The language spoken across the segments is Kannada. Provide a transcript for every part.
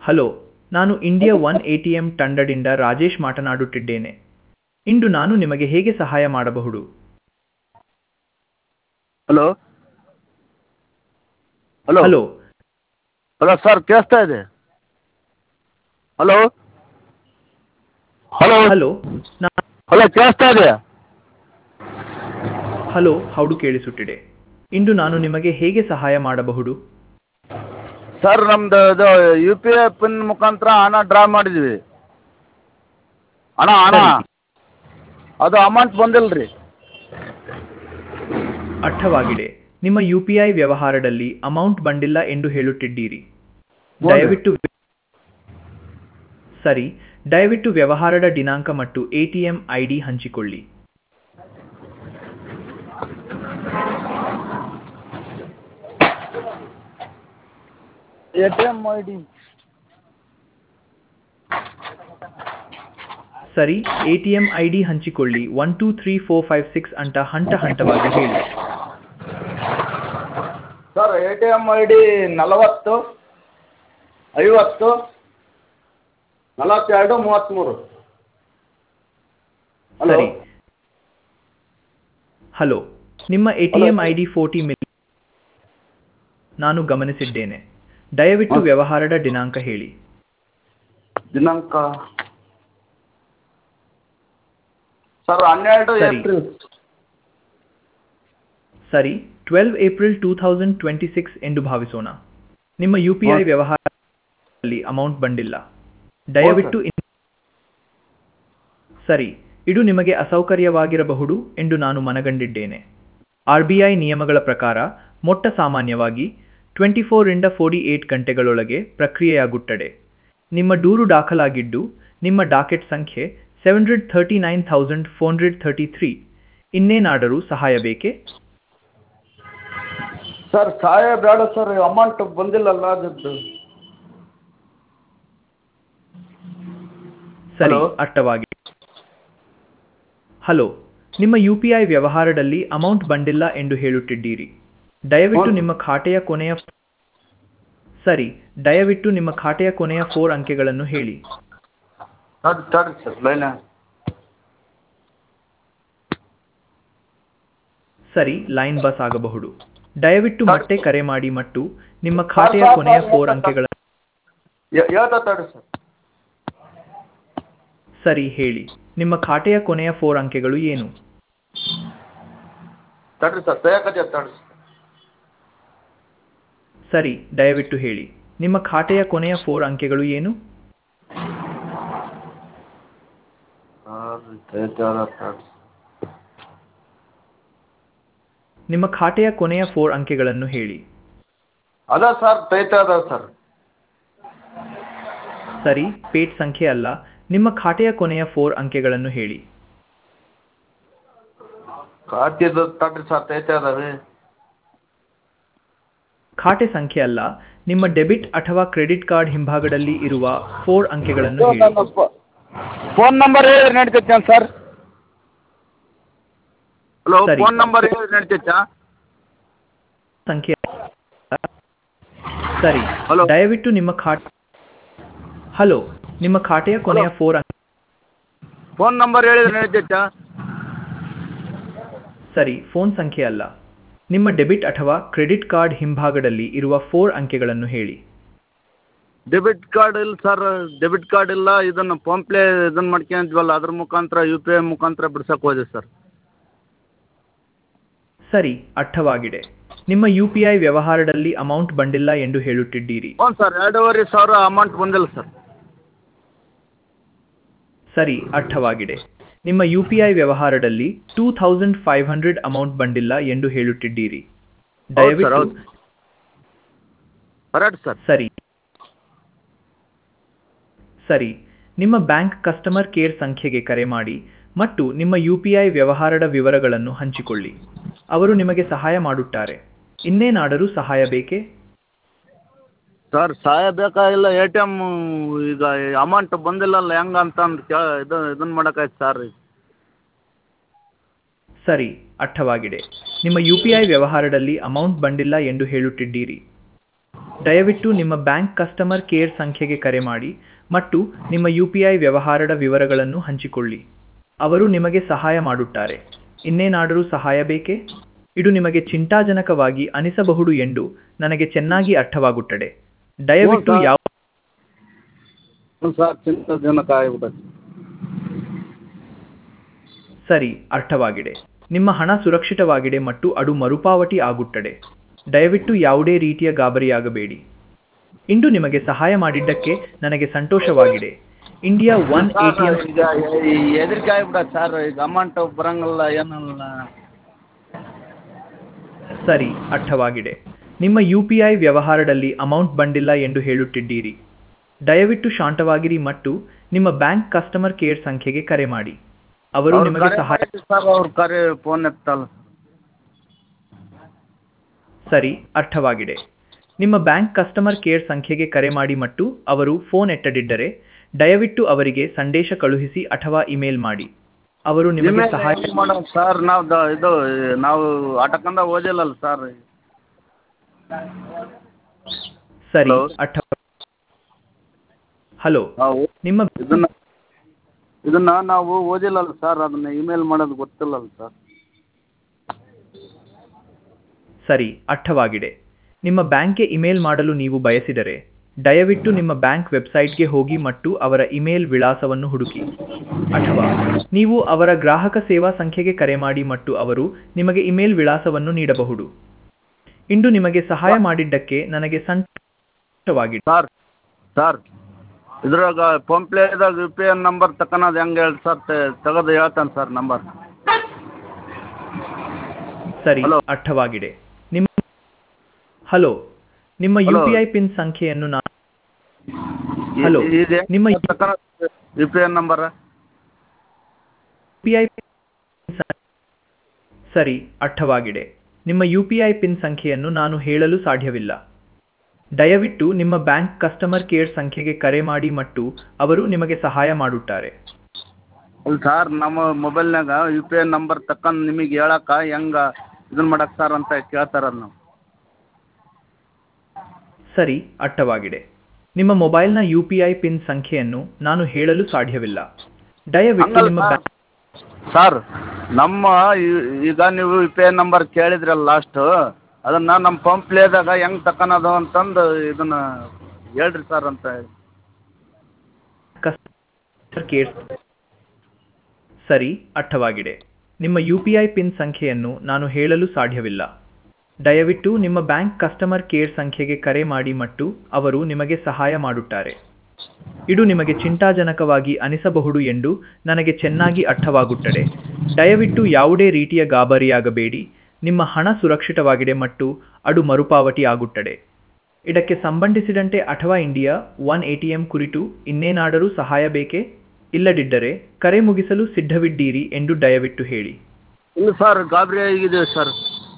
ಹಲೋ ನಾನು India one A T M ತಂಡದಿಂದ ರಾಜೇಶ್ ಮಾತನಾಡುತ್ತಿದ್ದೇನೆ ಇಂದು ನಾನು ನಿಮಗೆ ಹೇಗೆ ಸಹಾಯ ಮಾಡಬಹುದು hello hello hello hello sir ಕೇಳಿಸ್ತಾ ಇದೆ ಹಲೋ ಹಲೋ ಹಲೋ ನಾ ಹಲೋ ಕೇಳಿಸ್ತಾ ಇದೆ ಹಲೋ ಹೌದು ಕೇಳಿಸುತ್ತಿದೆ ಇಂದು ನಾನು ನಿಮಗೆ ಹೇಗೆ ಸಹಾಯ ಮಾಡಬಹುದು ಸರ್ ನಮ್ದು ಇದು ಯು ಪಿ ಐ ಪಿನ್ ಮುಖಾಂತರ ಹಣ ಡ್ರಾ ಮಾಡಿದ್ವಿ ಹಣ ಹಣ ಸರಿ. ಅದು ಅಮೌಂಟ್ ಬಂದಿಲ್ಲ ರೀ ಅರ್ಥವಾಗಿದೆ ನಿಮ್ಮ ಯು ಪಿ ಐ ವ್ಯವಹಾರದಲ್ಲಿ ಅಮೌಂಟ್ ಬಂದಿಲ್ಲ ಎಂದು ಹೇಳುತ್ತಿದ್ದೀರಿ ಹೌದು. ದಯವಿಟ್ಟು ಸರಿ ದಯವಿಟ್ಟು ವ್ಯವಹಾರದ ದಿನಾಂಕ ಮತ್ತು ಎಟಿಎಂ ಐಡಿ ಹಂಚಿಕೊಳ್ಳಿ A T M I D ಸರಿ ಎಟಿಎಂ ಐಡಿ ಹಂಚಿಕೊಳ್ಳಿ one two three four five six ಅಂತ ಹಂತ ಹಂತವಾಗಿ ಹೇಳಿ sir A T M I D ನಲವತ್ತು ಐವತ್ತು ನಲವತ್ತೆರಡು ಮೂವತ್ತ್ಮೂರು ಹಲೋ ಸರಿ ಹಲೋ ನಿಮ್ಮ ಎಟಿಎಂ ಐಡಿ ಫೋರ್ಟಿ ಮಿಲ್ ನಾನು ಗಮನಿಸಿದ್ದೇನೆ ದಯವಿಟ್ಟು ವ್ಯವಹಾರದ ದಿನಾಂಕ ಹೇಳಿ ದಿನಾಂಕ ಸರ್ ಹನ್ನೆರಡು ಸರಿ. ಏಪ್ರಿಲ್ ಸರಿ twelve April two thousand twenty six ಎಂದು ಭಾವಿಸೋಣ ನಿಮ್ಮ ಯು ಪಿ ಐ ಹೌದು. ವ್ಯವಹಾರದಲ್ಲಿ ಅಮೌಂಟ್ ಬಂದಿಲ್ಲ ದಯವಿಟ್ಟು ಇನ್- ಸರಿ ಇದು ನಿಮಗೆ ಅಸೌಕರ್ಯವಾಗಿರಬಹುದು ಎಂದು ನಾನು ಮನಗಂಡಿದ್ದೇನೆ ಆರ್ ಬಿ ಐ ನಿಯಮಗಳ ಪ್ರಕಾರ ಮೊಟ್ಟ ಸಾಮಾನ್ಯವಾಗಿ ಟ್ವೆಂಟಿ ಫೋರಿಂದ ಫೋರ್ಟಿ ಏಟ್ ಗಂಟೆಗಳೊಳಗೆ ಪ್ರಕ್ರಿಯೆಯಾಗುತ್ತದೆ ನಿಮ್ಮ ದೂರು ದಾಖಲಾಗಿದ್ದು ನಿಮ್ಮ ಡಾಕೆಟ್ ಸಂಖ್ಯೆ seven hundred thirty nine thousand four hundred thirty three ಇನ್ನೇನಾದರೂ ಸಹಾಯ ಬೇಕೇ ಸರ್ ಸಹಾಯ ಬೇಡ ಸರ್ ಅಮೌಂಟ್ ಬಂದಿಲ್ಲಲ್ಲ ಅದದ್ದು ಸರಿ ಹಲೋ? ಅರ್ಥವಾಗಿ ಹಲೋ ನಿಮ್ಮ ಯು ಪಿ ಐ ವ್ಯವಹಾರದಲ್ಲಿ ಅಮೌಂಟ್ ಬಂದಿಲ್ಲ ಎಂದು ಹೇಳುತ್ತಿದ್ದೀರಿ ದಯವಿಟ್ಟು ಹೌದು. ನಿಮ್ಮ ಖಾತೆಯ ಕೊನೆಯ ಸರಿ ದಯವಿಟ್ಟು ನಿಮ್ಮ ಖಾತೆಯ ಕೊನೆಯ ಫೋರ್ ಅಂಕೆಗಳನ್ನು ಹೇಳಿ ತಡ್ ತಡ್ರಿ ಸರ್ ಲೈನ್ ಸರಿ ಲೈನ್ ಬಸ್ ಆಗಬಹುದು ದಯವಿಟ್ಟು ಸರ್. ಮತ್ತೆ ಕರೆ ಮಾಡಿ ಮತ್ತು ನಿಮ್ಮ ಖಾತೆಯ ಸರ್, ಕೊನೆಯ ಸರ್, ಫೋರ್ ಸರ್. ಅಂಕೆಗಳನ್ನು ಹೇಳ್ತಾ ತಡ್ರಿ ಸರ್ ಸರಿ ಹೇಳಿ ನಿಮ್ಮ ಖಾತೆಯ ಕೊನೆಯ ಫೋರ್ ಅಂಕೆಗಳು ಏನು ತಡ್ರಿ ಸರ್ ತೆಗಿಯಕತ್ತೀವಿ ತಡ್ರಿ ಸರ್ ಸರಿ ದಯವಿಟ್ಟು ಹೇಳಿ ನಿಮ್ಮ ಖಾತೆಯ ಕೊನೆಯ ಫೋರ್ ಅಂಕೆಗಳು ಏನು ಸರ್ ತೆಗಿತಾರ ತಡ್ರಿ ನಿಮ್ಮ ಖಾತೆಯ ಕೊನೆಯ ಫೋರ್ ಅಂಕೆಗಳನ್ನು ಹೇಳಿ ಅದ ಸರ್ ತೆಗಿತಾ ಇದಾವೆ ಸರ್ ಸರಿ ಪೇಟ್ ಸಂಖ್ಯೆ ಅಲ್ಲ ನಿಮ್ಮ ಖಾತೆಯ ಕೊನೆಯ ಫೋರ್ ಅಂಕೆಗಳನ್ನು ಹೇಳಿ ಖಾತೆದು ತಡ್ರಿ ಸರ್ ತೆಗಿತಾ ಇದಾವೆ ಖಾತೆ ಸಂಖ್ಯೆ ಅಲ್ಲ ನಿಮ್ಮ ಡೆಬಿಟ್ ಅಥವಾ ಕ್ರೆಡಿಟ್ ಕಾರ್ಡ್ ಹಿಂಭಾಗದಲ್ಲಿ ಇರುವ ಫೋರ್ ಅಂಕೆಗಳನ್ನು ಹೇಳಿ ಫೋನ್ ನಂಬರ್ ಹೇಳಿ ನಡೀತೈತೆ ಸರ್ ಹಲೋ ಸರಿ. ಫೋನ್ ನಂಬರ್ ಹೇಳಿ ನಡೀತೈತಾ ಸಂಖ್ಯೆ ಸರಿ ಹಲೋ. ದಯವಿಟ್ಟು ನಿಮ್ಮ ಖಾತೆ ಹಲೋ ನಿಮ್ಮ ಖಾತೆಯ ಕೊನೆಯ ಫೋರ್ ಅಂಕೆ ಫೋನ್ ನಂಬರ್ ಹೇಳಿದ್ರೆ ನಡೀತೈತಾ ಸರಿ ಫೋನ್ ಸಂಖ್ಯೆ ಅಲ್ಲ ನಿಮ್ಮ ಡೆಬಿಟ್ ಅಥವಾ ಕ್ರೆಡಿಟ್ ಕಾರ್ಡ್ ಹಿಂಭಾಗದಲ್ಲಿ ಇರುವ ಫೋರ್ ಅಂಕೆಗಳನ್ನು ಹೇಳಿ ಡೆಬಿಟ್ ಕಾರ್ಡ್ ಇಲ್ಲ ಸರ್ ಡೆಬಿಟ್ ಕಾರ್ಡ್ ಇಲ್ಲ ಇದನ್ನು ಫೋನ್ಪೇ ಇದನ್ನು ಮಾಡ್ಕೊಂತೀವಲ್ಲ ಅದ್ರ ಮುಖಾಂತರ ಯು ಪಿ ಐ ಮುಖಾಂತರ ಬಿಡ್ಸಕ್ಕೆ ಹೋದೆ ಸರ್ ಸರಿ ಅರ್ಥವಾಗಿದೆ ನಿಮ್ಮ ಯು ಪಿ ಐ ವ್ಯವಹಾರದಲ್ಲಿ ಅಮೌಂಟ್ ಬಂದಿಲ್ಲ ಎಂದು ಹೇಳುತ್ತಿದ್ದೀರಿ ಹ್ಞೂ ಸರ್ ಎರಡೂವರೆ ಸಾವಿರ ಅಮೌಂಟ್ ಬಂದಿಲ್ಲ ಸರ್ ಸರಿ ಅರ್ಥವಾಗಿದೆ ನಿಮ್ಮ ಯು ಪಿ ಐ ವ್ಯವಹಾರದಲ್ಲಿ two thousand five hundred amount ಬಂದಿಲ್ಲ ಎಂದು ಹೇಳುತ್ತಿದ್ದೀರಿ ಹೌದು ಸರ್ ದಯವಿಟ್ಟು ಹೌದು ಕರೆಕ್ಟ್ ಸರ್ ಸರಿ ಸರಿ ನಿಮ್ಮ ಬ್ಯಾಂಕ್ ಕಸ್ಟಮರ್ ಕೇರ್ ಸಂಖ್ಯೆಗೆ ಕರೆ ಮಾಡಿ ಮತ್ತು ನಿಮ್ಮ ಯು ಪಿ ಐ ವ್ಯವಹಾರದ ವಿವರಗಳನ್ನು ಹಂಚಿಕೊಳ್ಳಿ ಅವರು ನಿಮಗೆ ಸಹಾಯ ಮಾಡುತ್ತಾರೆ ಇನ್ನೇನಾದರೂ ಸಹಾಯ ಬೇಕೇ ಸರ್ ಸಹಾಯ ಬೇಕಾಗಿಲ್ಲ ಎ ಟಿ ಎಮ್ ಈಗ ಅಮೌಂಟ್ ಬಂದಿಲ್ಲಲ್ಲ ಹೆಂಗೆ ಅಂತ ಅಂದು ಕೇ ಇದು ಇದನ್ನು ಮಾಡೋಕ್ಕಾಯ್ತು ಸರ್ ಸರಿ ಅರ್ಥವಾಗಿದೆ ನಿಮ್ಮ ಯು ಪಿ ಐ ವ್ಯವಹಾರದಲ್ಲಿ ಅಮೌಂಟ್ ಬಂದಿಲ್ಲ ಎಂದು ಹೇಳುತ್ತಿದ್ದೀರಿ ದಯವಿಟ್ಟು ನಿಮ್ಮ ಬ್ಯಾಂಕ್ ಕಸ್ಟಮರ್ ಕೇರ್ ಸಂಖ್ಯೆಗೆ ಕರೆ ಮಾಡಿ ಮತ್ತು ನಿಮ್ಮ ಯು ಪಿ ಐ ವ್ಯವಹಾರದ ವಿವರಗಳನ್ನು ಹಂಚಿಕೊಳ್ಳಿ ಅವರು ನಿಮಗೆ ಸಹಾಯ ಮಾಡುತ್ತಾರೆ ಇನ್ನೇನಾದರೂ ಸಹಾಯ ಬೇಕೇ ಇದು ನಿಮಗೆ ಚಿಂತಾಜನಕವಾಗಿ ಅನಿಸಬಹುದು ಎಂದು ನನಗೆ ಚೆನ್ನಾಗಿ ಅರ್ಥವಾಗುತ್ತದೆ ದಯವಿಟ್ಟು ಹೌದಾ? ಯಾವ ಹ್ಞೂ ಸರ್ ಚಿಂತಾಜನಕ ಆಗಿಬಿಟ್ಟೈತೆ ಸರಿ ಅರ್ಥವಾಗಿದೆ ನಿಮ್ಮ ಹಣ ಸುರಕ್ಷಿತವಾಗಿದೆ ಮತ್ತು ಅದು ಮರುಪಾವತಿ ಆಗುತ್ತದೆ ದಯವಿಟ್ಟು ಯಾವುದೇ ರೀತಿಯ ಗಾಬರಿಯಾಗಬೇಡಿ ಇಂದು ನಿಮಗೆ ಸಹಾಯ ಮಾಡಿದ್ದಕ್ಕೆ ನನಗೆ ಸಂತೋಷವಾಗಿದೆ India one A T M ಈಗ ಹೆದರಿಕೆ ಆಗಿಬಿಟ್ಟೈತೆ ಸರ್ ಈಗ ಅಮೌಂಟ್ ಬರಂಗಿಲ್ಲ ಏನಲ್ಲ ಸರಿ ಅರ್ಥವಾಗಿದೆ ನಿಮ್ಮ ಯು ಪಿ ಐ ವ್ಯವಹಾರದಲ್ಲಿ ಅಮೌಂಟ್ ಬಂದಿಲ್ಲ ಎಂದು ಹೇಳುತ್ತಿದ್ದೀರಿ ದಯವಿಟ್ಟು ಶಾಂತವಾಗಿರಿ ಮತ್ತು ನಿಮ್ಮ ಬ್ಯಾಂಕ್ ಕಸ್ಟಮರ್ ಕೇರ್ ಸಂಖ್ಯೆಗೆ ಕರೆ ಮಾಡಿ ಅವರು ಅವ್ರು ನಿಮಗೆ ಕರೆ ಸಹಾಯ ಮಾಡಿದ್ರು ಸರ್ ಅವ್ರು ಕರೆ ಫೋನ್ ಎತ್ತಲ್ಲ ಸರಿ ಅರ್ಥವಾಗಿದೆ ನಿಮ್ಮ ಬ್ಯಾಂಕ್ ಕಸ್ಟಮರ್ ಕೇರ್ ಸಂಖ್ಯೆಗೆ ಕರೆ ಮಾಡಿ ಮತ್ತು ಅವರು ಫೋನ್ ಎತ್ತದಿದ್ದರೆ ದಯವಿಟ್ಟು ಅವರಿಗೆ ಸಂದೇಶ ಕಳುಹಿಸಿ ಅಥವಾ ಇಮೇಲ್ ಮಾಡಿ ಅವರು ನಿಮಗೆ ಇಮೇಲ್ ಸಹಾಯ ಹೆಂಗ್ ಮಾಡೋದು ಸರ್ ನಾವು ದ ಇದು ನಾವು ಆಟಕ್ಕಂದ ಓದಿಲ್ಲಲ್ಲ ಸರ್ ಸರಿ Hello? ಅರ್ಥ ಹಲೋ ನಾವು ನಿಮ್ಮ ಇದನ್ನ ಇದನ್ನ ನಾವು ಓದಿಲ್ಲಲ್ಲ ಸರ್ ಅದನ್ನ ಇಮೇಲ್ ಮಾಡೋದು ಗೊತ್ತಿಲ್ಲಲ್ಲ ಸರ್ ಸರಿ ಅರ್ಥವಾಗಿದೆ ನಿಮ್ಮ ಬ್ಯಾಂಕ್ಗೆ ಇಮೇಲ್ ಮಾಡಲು ನೀವು ಬಯಸಿದರೆ ದಯವಿಟ್ಟು ನಿಮ್ಮ ಬ್ಯಾಂಕ್ ವೆಬ್ಸೈಟ್ಗೆ ಹೋಗಿ ಮತ್ತು ಅವರ ಇಮೇಲ್ ವಿಳಾಸವನ್ನು ಹುಡುಕಿ ಅಥವಾ ನೀವು ಅವರ ಗ್ರಾಹಕ ಸೇವಾ ಸಂಖ್ಯೆಗೆ ಕರೆ ಮಾಡಿ ಮತ್ತು ಅವರು ನಿಮಗೆ ಇಮೇಲ್ ವಿಳಾಸವನ್ನು ನೀಡಬಹುದು ಇಂದು ನಿಮಗೆ ಸಹಾಯ ಮಾಡಿದ್ದಕ್ಕೆ ನನಗೆ ಸಂತೋಷವಾಗಿದೆ ಸರ್ ಸರ್ ಇದ್ರಾಗ ಫೋನ್ಪ್ಲೇದಾಗ ಯು ಪಿ ಐ ನಂಬರ್ ತಕೊಳೋದು ಹೆಂಗೆ ಹೇಳಿ ಸರ್ ತೆಗೆದು ಹೇಳ್ತಾನೆ ಸರ್ ನಂಬರ್ ಸರಿ Hello. ಅರ್ಥವಾಗಿದೆ ನಿಮ್ಮ ಹಲೋ ನಿಮ್ಮ U Hello. P I pin ಸಂಖ್ಯೆಯನ್ನು ನಾನು Hello. ನಿಮ್ಮ- U P I number P I ಸರಿ ಅರ್ಥವಾಗಿದೆ ನಿಮ್ಮ ಯು ಪಿ ಐ ಪಿನ್ ಸಂಖ್ಯೆಯನ್ನು ನಾನು ಹೇಳಲು ಸಾಧ್ಯವಿಲ್ಲ ದಯವಿಟ್ಟು ನಿಮ್ಮ ಬ್ಯಾಂಕ್ ಕಸ್ಟಮರ್ ಕೇರ್ ಸಂಖ್ಯೆಗೆ ಕರೆ ಮಾಡಿ ಮತ್ತು ಅವರು ನಿಮಗೆ ಸಹಾಯ ಮಾಡುತ್ತಾರೆ ಅಲ್ಲ ಸರ್ ನಮ್ಮ ಮೊಬೈಲ್ನಾಗ ಯು ಪಿ ಐ ನಂಬರ್ ತಕ್ಕಂಡು ನಿಮಗೆ ಹೇಳಕ್ಕೆ ಹೆಂಗೆ ಇದನ್ನ ಮಾಡಕ್ಕೆ ಸರ್ ಅಂತ ಕೇಳ್ತಾರಲ್ಲ ನಾವು ಸರಿ ಅರ್ಥವಾಗಿದೆ ನಿಮ್ಮ ಮೊಬೈಲ್ನ ಯು ಪಿ ಐ ಪಿನ್ ಸಂಖ್ಯೆಯನ್ನು ನಾನು ಹೇಳಲು ಸಾಧ್ಯವಿಲ್ಲ ದಯವಿಟ್ಟು ನಿಮ್ಮ ಹಂಗಲ್ಲ ಬ್ಯಾಂಕ್ ಸರ್ ನಮ್ಮ ಈ- ಈಗ ನೀವು ಯು ಪಿ ಐ ನಂಬರ್ ಕೇಳಿದ್ರಲ್ಲ ಲಾಸ್ಟು ಅದನ್ನು ನಮ್ಮ ಪಂಪ್ಲೇದಾಗ ಹೆಂಗೆ ತಕೊಳೋದು ಅಂತಂದು ಇದನ್ನ ಹೇಳ್ರಿ ಸರ್ ಅಂತ ಕಸ್ಟಮರ್ ಕೇರ್ ಸರಿ ಅರ್ಥವಾಗಿದೆ ನಿಮ್ಮ ಯು ಪಿ ಐ ಪಿನ್ ಸಂಖ್ಯೆಯನ್ನು ನಾನು ಹೇಳಲು ಸಾಧ್ಯವಿಲ್ಲ ದಯವಿಟ್ಟು ನಿಮ್ಮ ಬ್ಯಾಂಕ್ ಕಸ್ಟಮರ್ ಕೇರ್ ಸಂಖ್ಯೆಗೆ ಕರೆ ಮಾಡಿ ಮತ್ತು ಅವರು ನಿಮಗೆ ಸಹಾಯ ಮಾಡುತ್ತಾರೆ ಇದು ನಿಮಗೆ ಚಿಂತಾಜನಕವಾಗಿ ಅನಿಸಬಹುದು ಎಂದು ನನಗೆ ಚೆನ್ನಾಗಿ ಅರ್ಥವಾಗುತ್ತದೆ ದಯವಿಟ್ಟು ಯಾವುದೇ ರೀತಿಯ ಗಾಬರಿಯಾಗಬೇಡಿ ನಿಮ್ಮ ಹಣ ಸುರಕ್ಷಿತವಾಗಿದೆ ಮತ್ತು ಅದು ಮರುಪಾವತಿ ಆಗುತ್ತದೆ ಇದಕ್ಕೆ ಸಂಬಂಧಿಸಿದಂತೆ ಅಥವಾ India one A T M ಕುರಿತು ಇನ್ನೇನಾದರೂ ಸಹಾಯ ಬೇಕೇ ಇಲ್ಲದಿದ್ದರೆ ಕರೆ ಮುಗಿಸಲು ಸಿದ್ಧವಿದ್ದೀರಿ ಎಂದು ದಯವಿಟ್ಟು ಹೇಳಿ ಇಲ್ಲ ಸರ್ ಗಾಬರಿ ಆಗಿದೆ ಸರ್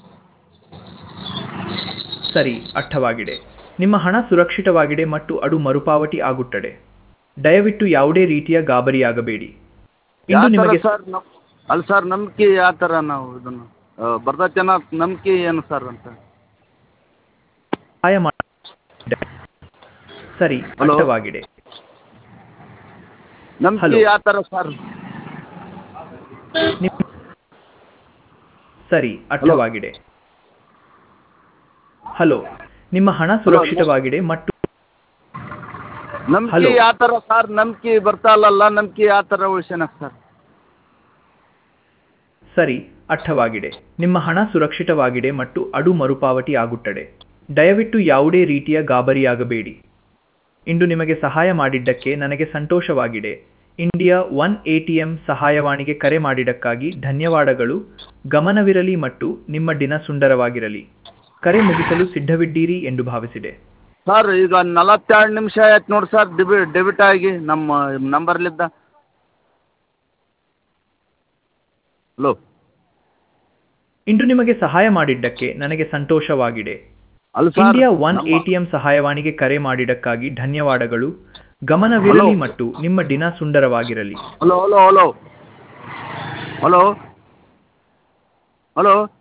ಸರಿ ಅರ್ಥವಾಗಿದೆ ನಿಮ್ಮ ಹಣ ಸುರಕ್ಷಿತವಾಗಿದೆ ಮತ್ತು ಅದು ಮರುಪಾವತಿ ಆಗುತ್ತದೆ ದಯವಿಟ್ಟು ಯಾವುದೇ ರೀತಿಯ ಗಾಬರಿಯಾಗಬೇಡಿ ಇಂದು ಯಾವ ಥರ ನಿಮಗೆ ಸರ್ ನಮ್ ಅಲ್ಲ ಸರ್ ನಂಬಿಕೆ ಯಾವ ಥರ ನಾವು ಇದನ್ನು ಬರ್ತೈತೆ ಅನ್ನೋ ನಂಬಿಕೆ ಏನು ಸರ್ ಅಂತ ಸಹಾಯ ಮಾಡಿ ಸರಿ Hello? ಅರ್ಥವಾಗಿದೆ ನಂಬಿಕೆ Hello. ಯಾವ ಥರ ಸರ್ ನಿಮ್- ಸರಿ ಅರ್ಥವಾಗಿದೆ ಹಲೋ ನಿಮ್ಮ ಹಣ ಸುರಕ್ಷಿತವಾಗಿದೆ ಮತ್ತು ನಂಬಿಕೆ Hello. ಯಾವ ಥರ ಸರ್ ನಂಬಿಕೆ ಬರ್ತಾ ಇಲ್ಲಲ್ಲ ನಂಬಿಕೆ ಯಾವ ಥರ ಉಳಿಸ್ಯಾನ ಸರ್ ಸರಿ ಅರ್ಥವಾಗಿದೆ ನಿಮ್ಮ ಹಣ ಸುರಕ್ಷಿತವಾಗಿದೆ ಮತ್ತು ಅದು ಮರುಪಾವತಿ ಆಗುತ್ತದೆ ದಯವಿಟ್ಟು ಯಾವುದೇ ರೀತಿಯ ಗಾಬರಿಯಾಗಬೇಡಿ ಇಂದು ನಿಮಗೆ ಸಹಾಯ ಮಾಡಿದ್ದಕ್ಕೆ ನನಗೆ ಸಂತೋಷವಾಗಿದೆ India one A T M ಸಹಾಯವಾಣಿಗೆ ಕರೆ ಮಾಡಿದ್ದಕ್ಕಾಗಿ ಧನ್ಯವಾದಗಳು ಗಮನವಿರಲಿ ಮತ್ತು ನಿಮ್ಮ ದಿನ ಸುಂದರವಾಗಿರಲಿ ಕರೆ ಮುಗಿಸಲು ಸಿದ್ಧವಿದ್ದೀರಿ ಎಂದು ಭಾವಿಸಿದೆ ಸರ್ ಈಗ ನಲವತ್ತೆರಡು ನಿಮಿಷ ಆಯ್ತು ನೋಡಿ ಸರ್ ಡೆಬಿ ಡೆಬಿಟ್ ಆಗಿ ನಮ್ಮ ನಂಬರ್ಲಿದ್ದ ಹಲೋ ಇಂದು ನಿಮಗೆ ಸಹಾಯ ಮಾಡಿದ್ದಕ್ಕೆ ನನಗೆ ಸಂತೋಷವಾಗಿದೆ ಅಲ್ಲ ಸರ್ ಇಂಡಿಯಾ ಒನ್ ನಮ್ಮ- ಎಟಿಎಂ ಸಹಾಯವಾಣಿಗೆ ಕರೆ ಮಾಡಿದ್ದಕ್ಕಾಗಿ ಧನ್ಯವಾದಗಳು ಗಮನವಿರಲಿ Hello. ಮತ್ತು ನಿಮ್ಮ ದಿನ ಸುಂದರವಾಗಿರಲಿ hello hello hello hello hello